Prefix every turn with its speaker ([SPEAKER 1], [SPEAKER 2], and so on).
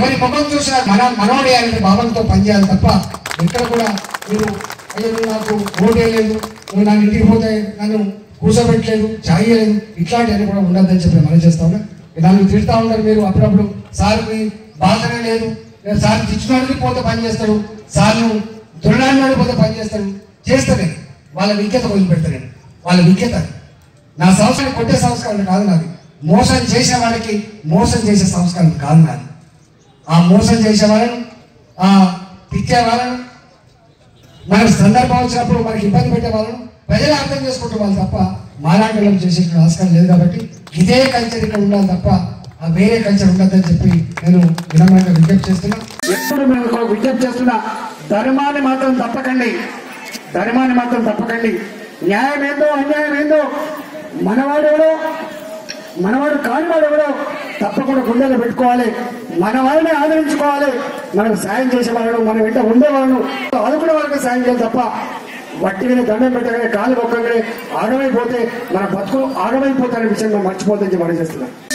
[SPEAKER 1] ఎవరి ముఖం చూసినా మన మనోడే అనే భావంతో పనిచేయాలి తప్ప ఎక్కడ కూడా మీరు అయ్యో నువ్వు నాకు ఓటేయలేదు నువ్వు నా ఇంటికి పోతే నన్ను కూర్చోబెట్టలేదు చాయలేదు ఇట్లాంటివన్నీ కూడా ఉండద్దని చెప్పి మనం చేస్తా ఉన్నా నన్ను తిడతా ఉంటారు మీరు అప్పుడప్పుడు సార్ మీ బాధనే లేదు నేను సార్ తెచ్చినోడికి పోతే పని చేస్తాడు సార్ను దృఢాన్ని పోతే పని చేస్తాడు చేస్తానే వాళ్ళ విఖ్యత వదిలిపెడతాను నేను వాళ్ళ విఖ్యత నా సంస్కారం కొట్టే సంస్కారం కాదు నాది మోసం చేసే వాళ్ళకి మోసం చేసే సంస్కారం కాదు నాది ఆ మోసం చేసే వాళ్ళను ఆ తిట్టే వాళ్ళను మనకు సందర్భం వచ్చినప్పుడు మనకి ఇబ్బంది పెట్టే వాళ్ళను ప్రజలు అర్థం చేసుకుంటే వాళ్ళు తప్ప మాలాంటి వాళ్ళని చేసే ఆస్కారం లేదు కాబట్టి ఇదే కల్చర్ ఇక్కడ ఉండాలి తప్ప ఆ వేరే కల్చర్ ఉండదని చెప్పి నేను వినమ్రంగా విజ్ఞప్తి చేస్తున్నా
[SPEAKER 2] ఎప్పుడు మేము ఒక విజ్ఞప్తి చేస్తున్నా ధర్మాన్ని మాత్రం తప్పకండి ధర్మాన్ని మాత్రం తప్పకండి న్యాయం ఏందో అన్యాయం ఏందో మనవాడు ఎవడో మనవాడు కానివాడు ఎవడో తప్పకుండా గుండెలు పెట్టుకోవాలి మన వాళ్ళని ఆదరించుకోవాలి మనకు సాయం చేసే వాళ్ళను మన వెంట ఉండే వాళ్ళను ఆదుకునే వాళ్ళకి సాయం చేయాలి తప్ప వట్టిగానే దండం పెట్టగానే కాలు మొక్కగానే ఆగమైపోతే మన బతుకు ఆగమైపోతానే విషయం మనం మర్చిపోతుందని మనం చేస్తున్నాం